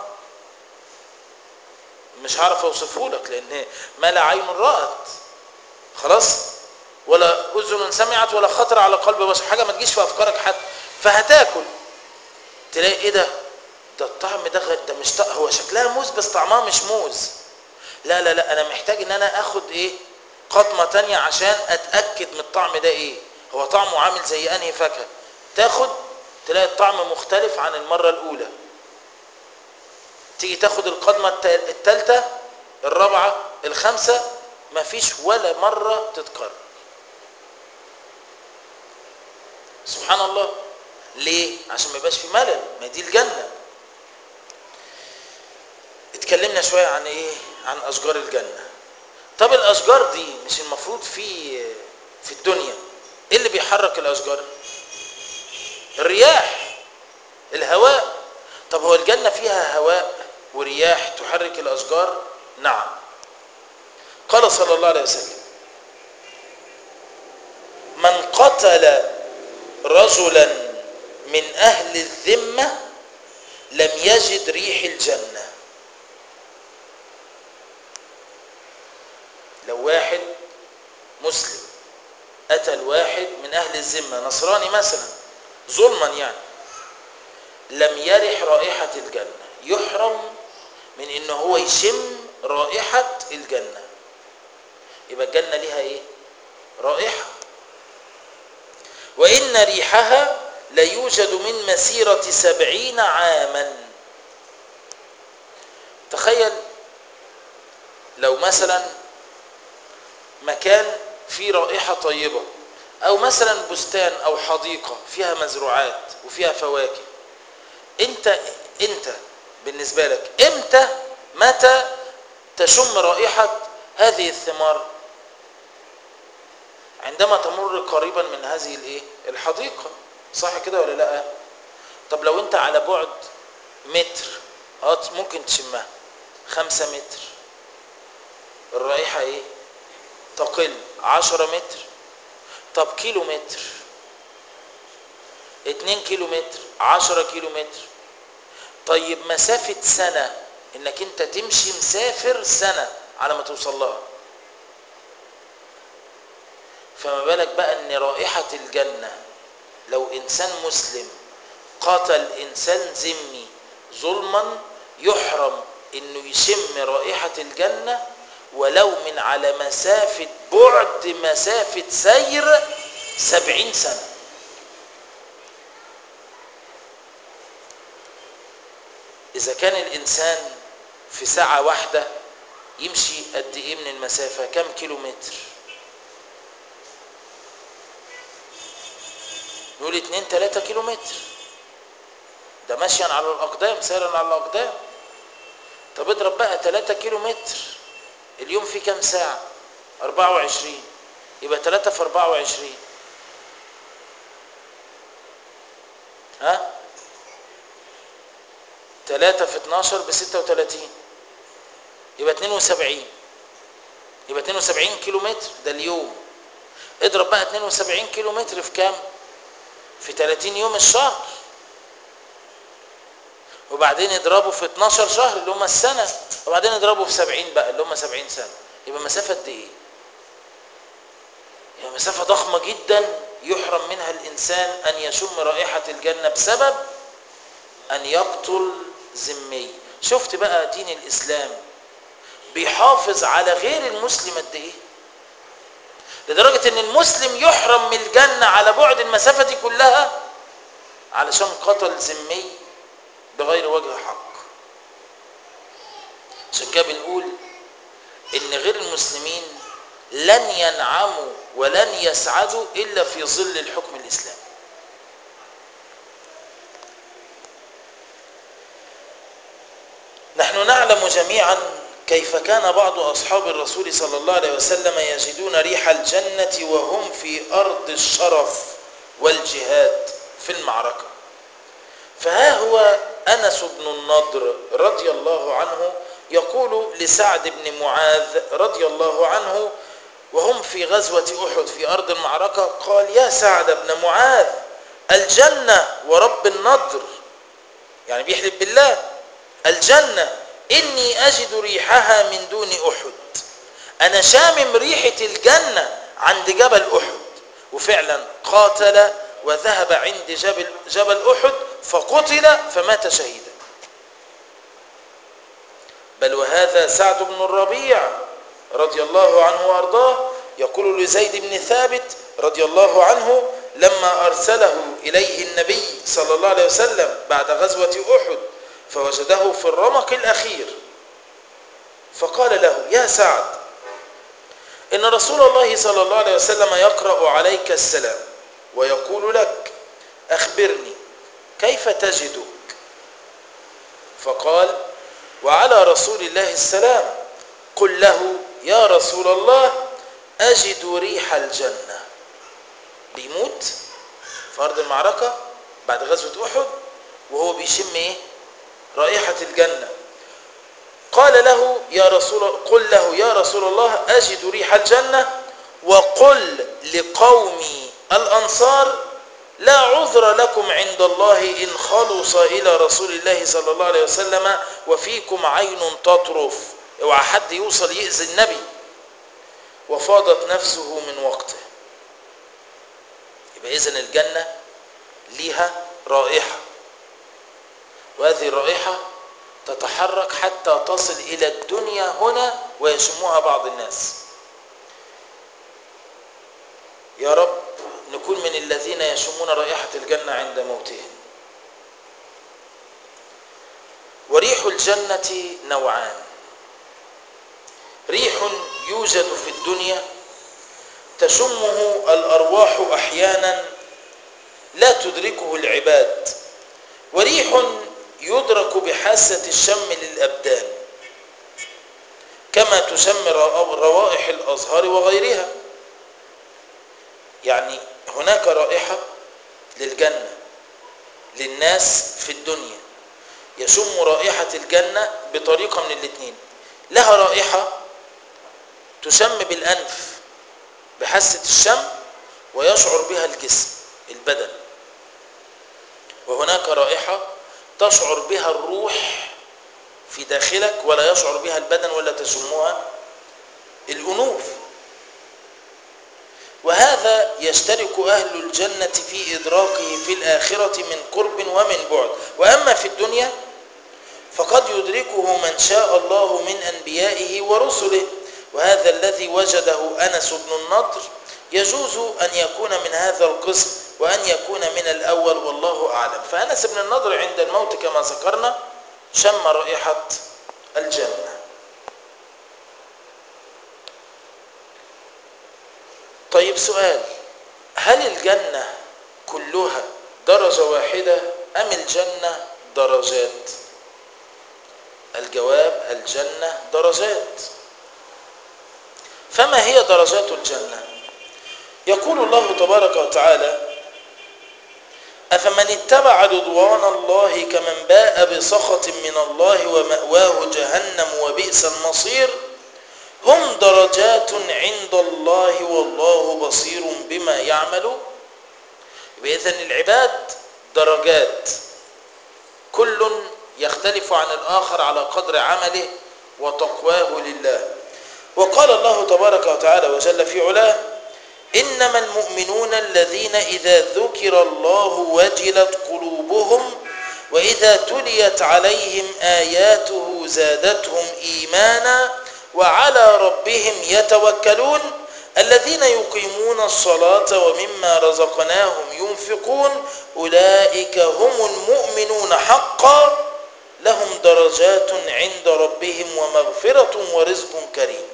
مش هعرف اوصفه لك لان ما لا عين رأت خلاص ولا اذن سمعت ولا خطر على قلب بشر حاجه ما تجيش في افكارك حتى فهتاكل تلاقي ايه ده ده الطعم ده غ... ده مش ط... هو شكلها موز بس طعمها مش موز لا لا لا انا محتاج ان انا اخد ايه قطمه تانية عشان اتاكد من الطعم ده ايه هو طعمه عامل زي انهي فاكهه تاخد تلاقي الطعم مختلف عن المره الاولى تيجي تاخد القدمه الثالثه الرابعه الخامسه مفيش ولا مره تتكرر سبحان الله ليه عشان ما يبقاش في ملل ما دي الجنه اتكلمنا شويه عن ايه عن اشجار الجنه طب الاشجار دي مش المفروض في في الدنيا ايه اللي بيحرك الاشجار الرياح الهواء طب هو الجنه فيها هواء ورياح تحرك الاشجار نعم قال صلى الله عليه وسلم من قتل رجلا من اهل الذمه لم يجد ريح الجنه لو واحد مسلم قتل واحد من اهل الذمه نصراني مثلا ظلما يعني لم يرح رائحه الجنه يحرم من ان هو يشم رائحه الجنه يبقى الجنه ليها ايه رائحه وإن ريحها ليوجد من مسيرة سبعين عاما تخيل لو مثلا مكان فيه رائحة طيبة أو مثلا بستان أو حديقة فيها مزروعات وفيها فواكه أنت أنت بالنسبة لك إمتى متى تشم رائحة هذه الثمار عندما تمر قريبا من هذه الايه الحديقه صح كده ولا لا طب لو انت على بعد متر اه ممكن تشمها خمسة متر الرائحة ايه تقل عشرة متر طب كيلو متر اتنين كيلو متر عشرة كيلو متر طيب مسافة سنة انك انت تمشي مسافر سنة على ما توصل لها فما بالك بقى ان رائحة الجنة لو انسان مسلم قتل انسان ذمي ظلما يحرم انه يشم رائحة الجنة ولو من على مسافة بعد مسافة سير سبعين سنة إذا كان الإنسان في ساعة واحدة يمشي قد إيه من المسافة كم كيلو متر نقول 2 3 كيلو متر ده ماشيا على الأقدام سيرا على الأقدام طب اضرب بقى 3 كيلو متر اليوم فيه كام ساعة 24 يبقى 3 في 24 ها 3 في 12 ب 36 يبقى 72 يبقى 72 كيلو متر ده اليوم اضرب بقى 72 كيلو متر في كام في 30 يوم الشهر وبعدين اضربه في 12 شهر اللي هم السنة وبعدين اضربه في 70 بقى اللي هم 70 سنة يبقى مسافة قد ايه يبقى مسافة ضخمة جدا يحرم منها الإنسان أن يشم رائحة الجنة بسبب أن يقتل ذمي شفت بقى دين الإسلام بيحافظ على غير المسلم قد ايه لدرجة ان المسلم يحرم من الجنة على بعد المسافة دي كلها علشان قتل ذمي بغير وجه حق عشان كده بنقول ان غير المسلمين لن ينعموا ولن يسعدوا الا في ظل الحكم الاسلامي نعلم جميعا كيف كان بعض أصحاب الرسول صلى الله عليه وسلم يجدون ريح الجنة وهم في أرض الشرف والجهاد في المعركة فها هو أنس بن النضر رضي الله عنه يقول لسعد بن معاذ رضي الله عنه وهم في غزوة أحد في أرض المعركة قال يا سعد بن معاذ الجنة ورب النضر يعني بيحلف بالله الجنة إني أجد ريحها من دون أحد أنا شامم ريحة الجنة عند جبل أحد وفعلا قاتل وذهب عند جبل, جبل أحد فقتل فمات شهيدا بل وهذا سعد بن الربيع رضي الله عنه وأرضاه يقول لزيد بن ثابت رضي الله عنه لما أرسله إليه النبي صلى الله عليه وسلم بعد غزوة أحد فوجده في الرمق الأخير فقال له يا سعد إن رسول الله صلى الله عليه وسلم يقرأ عليك السلام ويقول لك أخبرني كيف تجدك فقال وعلى رسول الله السلام قل له يا رسول الله أجد ريح الجنة بيموت في أرض المعركة بعد غزوة أحد وهو بيشم إيه؟ رائحة الجنة قال له يا رسول قل له يا رسول الله أجد ريح الجنة وقل لقومي الأنصار لا عذر لكم عند الله إن خلص إلى رسول الله صلى الله عليه وسلم وفيكم عين تطرف اوعى حد يوصل يأذي النبي وفاضت نفسه من وقته يبقى إذن الجنة ليها رائحة وهذه الرائحة تتحرك حتى تصل إلى الدنيا هنا ويشمها بعض الناس يا رب نكون من الذين يشمون رائحة الجنة عند موتهم وريح الجنة نوعان ريح يوجد في الدنيا تشمه الأرواح أحيانا لا تدركه العباد وريح يدرك بحاسة الشم للأبدان كما تشم روائح الأزهار وغيرها يعني هناك رائحة للجنة للناس في الدنيا يشم رائحة الجنة بطريقة من الاثنين لها رائحة تشم بالأنف بحاسة الشم ويشعر بها الجسم البدن وهناك رائحة تشعر بها الروح في داخلك ولا يشعر بها البدن ولا تشمها الأنوف وهذا يشترك أهل الجنة في إدراكه في الآخرة من قرب ومن بعد وأما في الدنيا فقد يدركه من شاء الله من أنبيائه ورسله وهذا الذي وجده أنس بن النضر يجوز أن يكون من هذا القسم وأن يكون من الأول والله أعلم فأنس بن النضر عند الموت كما ذكرنا شم رائحة الجنة طيب سؤال هل الجنة كلها درجة واحدة أم الجنة درجات الجواب الجنة درجات فما هي درجات الجنة يقول الله تبارك وتعالى أفمن اتبع رضوان الله كمن باء بسخط من الله ومأواه جهنم وبئس المصير هم درجات عند الله والله بصير بما يعملون بإذن العباد درجات كل يختلف عن الآخر على قدر عمله وتقواه لله وقال الله تبارك وتعالى وجل في علاه إنما المؤمنون الذين إذا ذكر الله وجلت قلوبهم وإذا تليت عليهم آياته زادتهم إيمانا وعلى ربهم يتوكلون الذين يقيمون الصلاة ومما رزقناهم ينفقون أولئك هم المؤمنون حقا لهم درجات عند ربهم ومغفرة ورزق كريم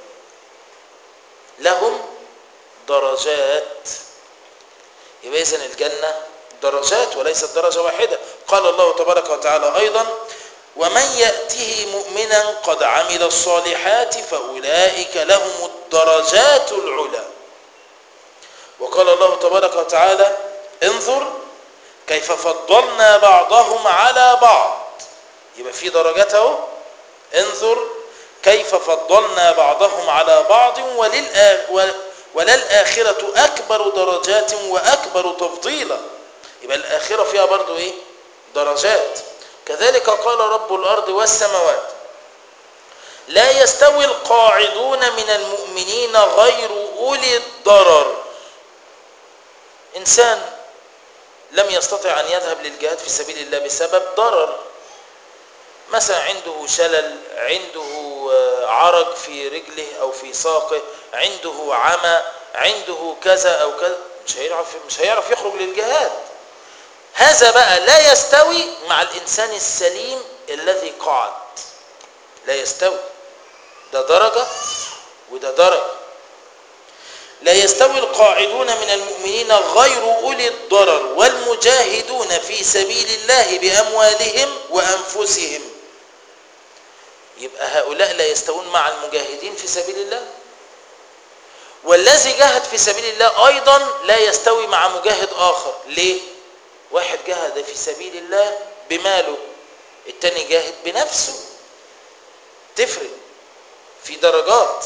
لهم درجات يبقى إذن الجنة درجات وليست درجة واحدة قال الله تبارك وتعالى أيضا ومن يأته مؤمنا قد عمل الصالحات فأولئك لهم الدرجات العلى وقال الله تبارك وتعالى انظر كيف فضلنا بعضهم على بعض يبقى في درجات اهو انظر كيف فضلنا بعضهم على بعض وللآ... وللآخرة أكبر درجات وأكبر تفضيلا يبقى الآخرة فيها برضو إيه درجات كذلك قال رب الأرض والسماوات لا يستوي القاعدون من المؤمنين غير أولي الضرر إنسان لم يستطع أن يذهب للجهاد في سبيل الله بسبب ضرر مثلا عنده شلل عنده عرج في رجله أو في ساقه عنده عمى عنده كذا أو كذا مش هيعرف مش هيعرف يخرج للجهاد هذا بقى لا يستوي مع الإنسان السليم الذي قعد لا يستوي ده درجة وده درجة لا يستوي القاعدون من المؤمنين غير أولي الضرر والمجاهدون في سبيل الله بأموالهم وأنفسهم يبقى هؤلاء لا يستوون مع المجاهدين في سبيل الله والذي جاهد في سبيل الله أيضا لا يستوي مع مجاهد آخر ليه؟ واحد جاهد في سبيل الله بماله التاني جاهد بنفسه تفرق في درجات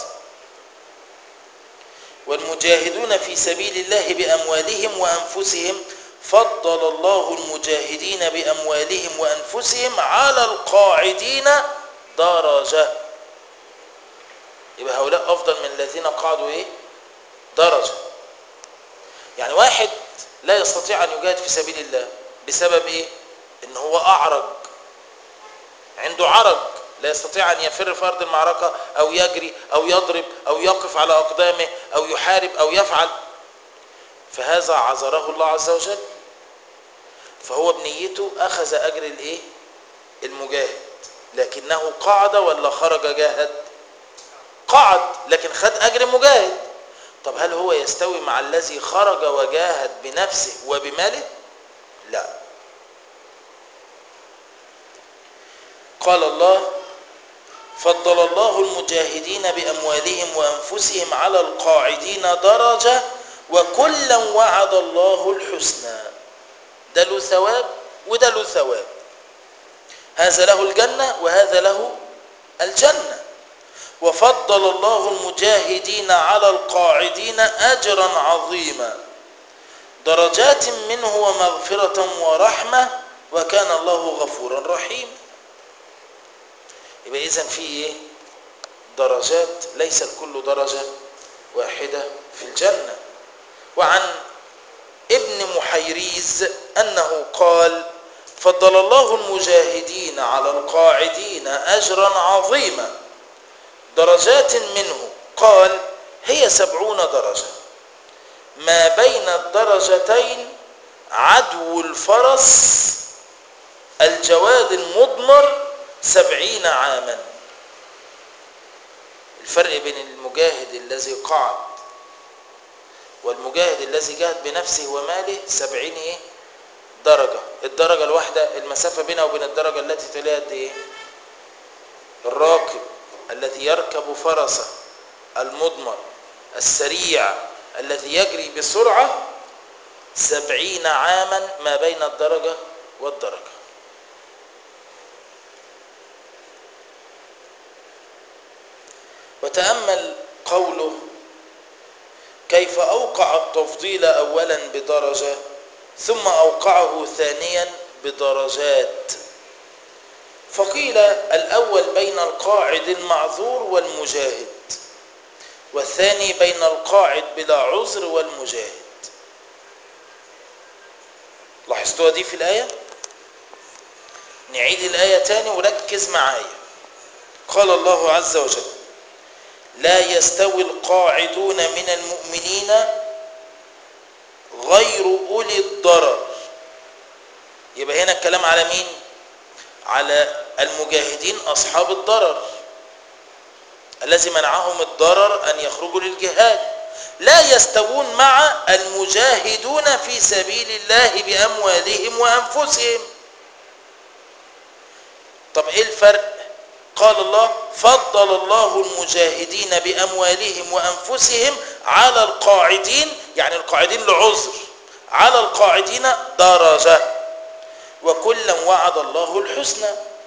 والمجاهدون في سبيل الله بأموالهم وأنفسهم فضل الله المجاهدين بأموالهم وأنفسهم على القاعدين درجة يبقى هؤلاء أفضل من الذين قعدوا إيه درجة يعني واحد لا يستطيع أن يجاهد في سبيل الله بسبب إيه إن هو أعرج عنده عرج لا يستطيع أن يفر في أرض المعركة أو يجري أو يضرب أو يقف على أقدامه أو يحارب أو يفعل فهذا عذره الله عز وجل فهو بنيته أخذ أجر الإيه المجاهد لكنه قعد ولا خرج جاهد قعد لكن خد أجر مجاهد طب هل هو يستوي مع الذي خرج وجاهد بنفسه وبماله لا قال الله فضل الله المجاهدين بأموالهم وأنفسهم على القاعدين درجة وكلا وعد الله الحسنى ده له ثواب وده له ثواب هذا له الجنة وهذا له الجنة وفضل الله المجاهدين على القاعدين أجرا عظيما درجات منه ومغفرة ورحمة وكان الله غفورا رحيما يبقى إذن في إيه درجات ليس الكل درجة واحدة في الجنة وعن ابن محيريز أنه قال فضل الله المجاهدين على القاعدين أجرا عظيما درجات منه قال هي سبعون درجة ما بين الدرجتين عدو الفرس الجواد المضمر سبعين عاما الفرق بين المجاهد الذي قعد والمجاهد الذي جاهد بنفسه وماله سبعين ايه درجة الدرجة الواحدة المسافة بينها وبين الدرجة التي تليها قد ايه الراكب الذي يركب فرسه المضمر السريع الذي يجري بسرعة سبعين عاما ما بين الدرجة والدرجة وتأمل قوله كيف أوقع التفضيل أولا بدرجة ثم أوقعه ثانيا بدرجات فقيل الأول بين القاعد المعذور والمجاهد والثاني بين القاعد بلا عذر والمجاهد لاحظتوها دي في الآية نعيد الآية تاني وركز معايا قال الله عز وجل لا يستوي القاعدون من المؤمنين غير أولي الضرر يبقى هنا الكلام على مين على المجاهدين أصحاب الضرر الذي منعهم الضرر أن يخرجوا للجهاد لا يستوون مع المجاهدون في سبيل الله بأموالهم وأنفسهم طب ايه الفرق قال الله فضل الله المجاهدين باموالهم وانفسهم على القاعدين يعني القاعدين لعذر على القاعدين درجه وكلا وعد الله الحسنى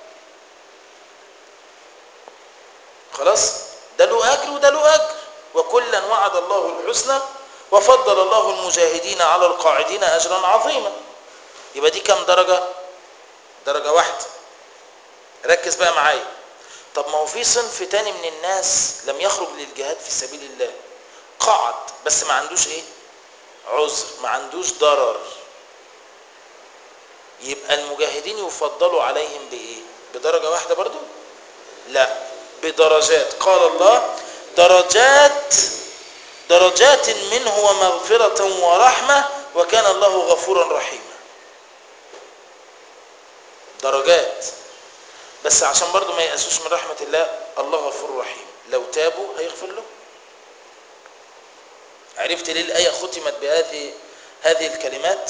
خلاص ده له اجر وده له اجر وكلا وعد الله الحسنى وفضل الله المجاهدين على القاعدين اجرا عظيما يبقى دي كام درجه درجه واحده ركز بقى معايا طب ما هو في صنف تاني من الناس لم يخرج للجهاد في سبيل الله قعد بس ما عندوش ايه عذر ما عندوش ضرر يبقى المجاهدين يفضلوا عليهم بايه بدرجه واحده برضو لا بدرجات قال الله درجات درجات منه ومغفرة ورحمة وكان الله غفورا رحيما درجات بس عشان برضو ما يأسوش من رحمة الله الله غفور رحيم لو تابوا هيغفر لهم عرفت ليه الآية ختمت بهذه هذه الكلمات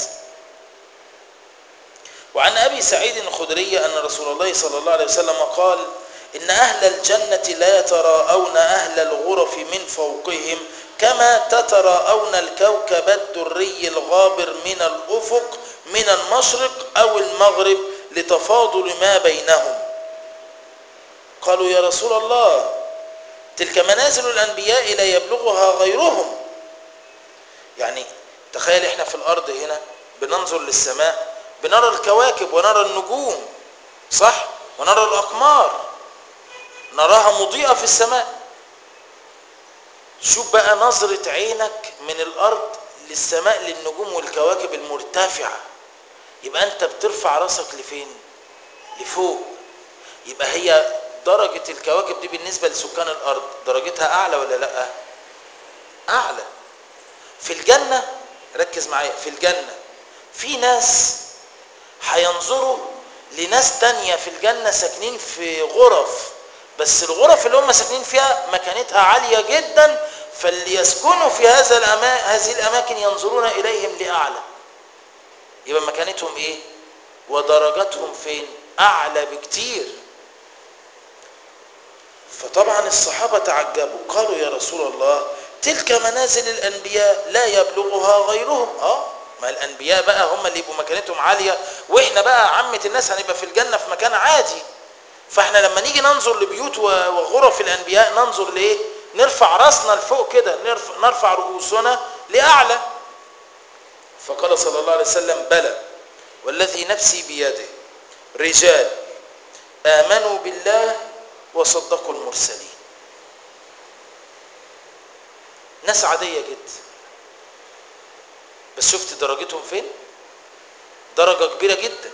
وعن أبي سعيد الخدري أن رسول الله صلى الله عليه وسلم قال إن أهل الجنة لا يتراءون أهل الغرف من فوقهم كما تتراءون الكوكب الدري الغابر من الأفق من المشرق أو المغرب لتفاضل ما بينهم قالوا يا رسول الله تلك منازل الأنبياء لا يبلغها غيرهم يعني تخيل احنا في الأرض هنا بننظر للسماء بنرى الكواكب ونرى النجوم صح ونرى الأقمار نراها مضيئة في السماء شوف بقى نظرة عينك من الأرض للسماء للنجوم والكواكب المرتفعة يبقى أنت بترفع راسك لفين لفوق يبقى هي درجة الكواكب دي بالنسبة لسكان الأرض درجتها أعلى ولا لأ أعلى في الجنة ركز معايا في الجنة في ناس هينظروا لناس تانية في الجنة ساكنين في غرف بس الغرف اللي هم ساكنين فيها مكانتها عالية جدا فاللي يسكنوا في هذا الأما... هذه الأماكن ينظرون إليهم لأعلى يبقى مكانتهم إيه ودرجاتهم فين أعلى بكتير فطبعا الصحابة تعجبوا قالوا يا رسول الله تلك منازل الأنبياء لا يبلغها غيرهم آه ما الأنبياء بقى هم اللي يبقوا مكانتهم عالية وإحنا بقى عامة الناس هنبقى في الجنة في مكان عادي فاحنا لما نيجي ننظر لبيوت وغرف الانبياء ننظر لايه نرفع راسنا لفوق كده نرفع, نرفع رؤوسنا لاعلى فقال صلى الله عليه وسلم بلى والذي نفسي بيده رجال امنوا بالله وصدقوا المرسلين ناس عاديه جدا بس شفت درجتهم فين درجه كبيره جدا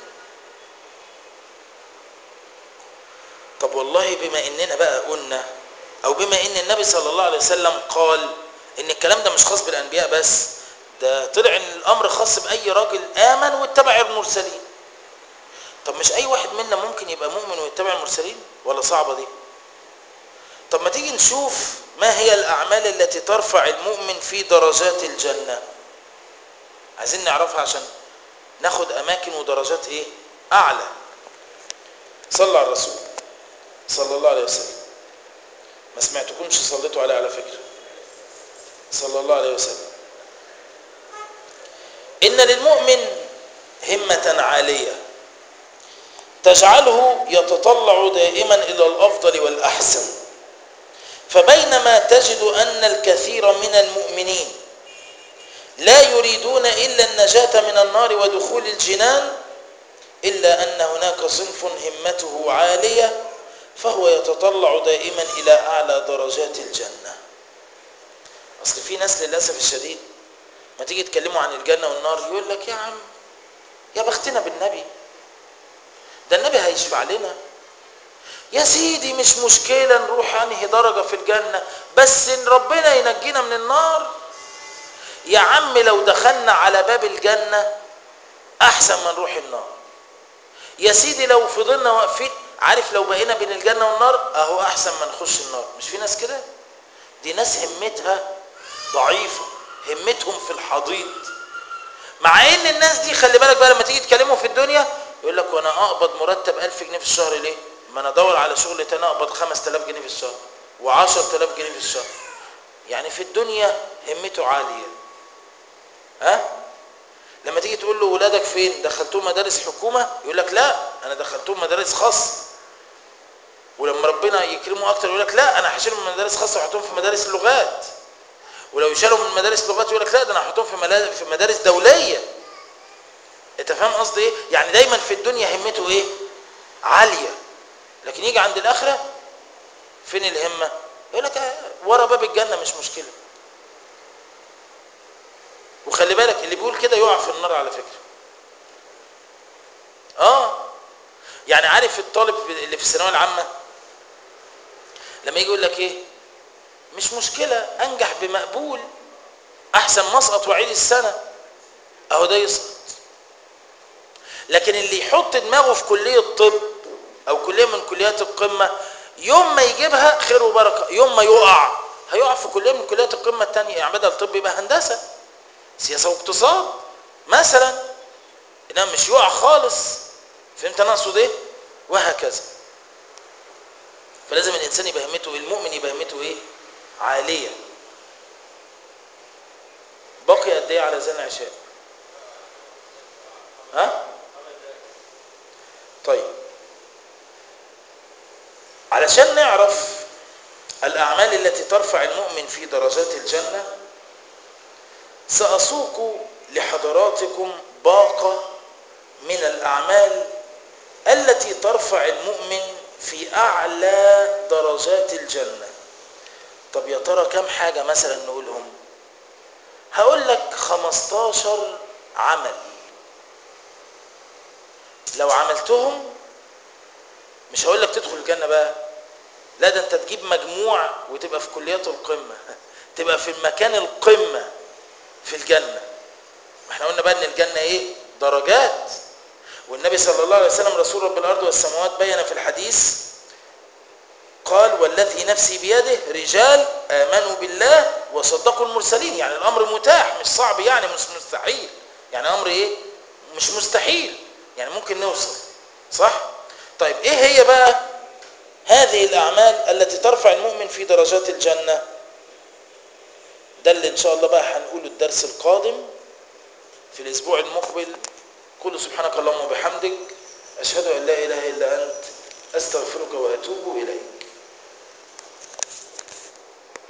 طب والله بما اننا بقى قلنا او بما ان النبي صلى الله عليه وسلم قال ان الكلام ده مش خاص بالانبياء بس ده طلع ان الامر خاص باي راجل امن واتبع المرسلين طب مش اي واحد منا ممكن يبقى مؤمن ويتبع المرسلين ولا صعبه دي طب ما تيجي نشوف ما هي الاعمال التي ترفع المؤمن في درجات الجنه عايزين نعرفها عشان ناخد اماكن ودرجات ايه اعلى صلى على الرسول صلى الله عليه وسلم ما سمعتكمش صليتوا عليه على فكرة صلى الله عليه وسلم إن للمؤمن همة عالية تجعله يتطلع دائما إلى الأفضل والأحسن فبينما تجد أن الكثير من المؤمنين لا يريدون إلا النجاة من النار ودخول الجنان إلا أن هناك صنف همته عالية فهو يتطلع دائما إلى أعلى درجات الجنة أصل في ناس للأسف الشديد ما تيجي تكلموا عن الجنة والنار يقول لك يا عم يا بختنا بالنبي ده النبي هيشفع لنا يا سيدي مش مشكلة نروح أنهي درجة في الجنة بس إن ربنا ينجينا من النار يا عم لو دخلنا على باب الجنة أحسن ما نروح النار يا سيدي لو فضلنا واقفين عارف لو بقينا بين الجنة والنار اهو احسن ما نخش النار مش في ناس كده دي ناس همتها ضعيفة همتهم في الحضيض مع ان الناس دي خلي بالك بقى لما تيجي تكلمهم في الدنيا يقول لك وانا اقبض مرتب 1000 جنيه في الشهر ليه ما انا ادور على شغل تاني اقبض 5000 جنيه في الشهر و10000 جنيه في الشهر يعني في الدنيا همته عاليه ها لما تيجي تقول له ولادك فين دخلتهم مدارس حكومه يقول لك لا انا دخلتهم مدارس خاصه ولما ربنا يكرمه اكتر يقول لك لا انا هشيلهم من مدارس خاصه واحطهم في مدارس اللغات ولو يشالوا من مدارس لغات يقول لك لا ده انا هحطهم في ملا- في مدارس دوليه انت فاهم قصدي ايه يعني دايما في الدنيا همته ايه عاليه لكن يجي عند الاخره فين الهمه يقول لك آه، ورا باب الجنه مش مشكله وخلي بالك اللي بيقول كده يقع في النار على فكره اه يعني عارف الطالب اللي في الثانويه العامه لما يجي يقول لك ايه مش مشكله انجح بمقبول احسن ما اسقط واعيد السنه اهو ده يسقط لكن اللي يحط دماغه في كليه طب او كليه من كليات القمه يوم ما يجيبها خير وبركه يوم ما يقع هيقع في كليه من كليات القمه الثانيه يعني بدل طب يبقى هندسه سياسه واقتصاد مثلا انما مش يقع خالص فهمت انا اقصد ايه وهكذا فلازم الانسان يبقى همته إيه؟ المؤمن يبقى همته ايه عاليه باقي قد ايه على زين العشاء ها طيب علشان نعرف الاعمال التي ترفع المؤمن في درجات الجنه ساسوق لحضراتكم باقه من الاعمال التي ترفع المؤمن في اعلى درجات الجنه طب يا ترى كم حاجه مثلا نقولهم هقول لك 15 عمل لو عملتهم مش هقول لك تدخل الجنه بقى لا ده انت تجيب مجموع وتبقى في كليات القمه تبقى في المكان القمه في الجنه ما احنا قلنا بقى ان الجنه ايه درجات والنبي صلى الله عليه وسلم رسول رب الارض والسماوات بين في الحديث قال والذي نفسي بيده رجال امنوا بالله وصدقوا المرسلين يعني الامر متاح مش صعب يعني مش مستحيل يعني امر ايه مش مستحيل يعني ممكن نوصل صح طيب ايه هي بقى هذه الاعمال التي ترفع المؤمن في درجات الجنه ده اللي ان شاء الله بقى هنقوله الدرس القادم في الاسبوع المقبل قل سبحانك اللهم وبحمدك اشهد ان لا اله الا انت استغفرك واتوب اليك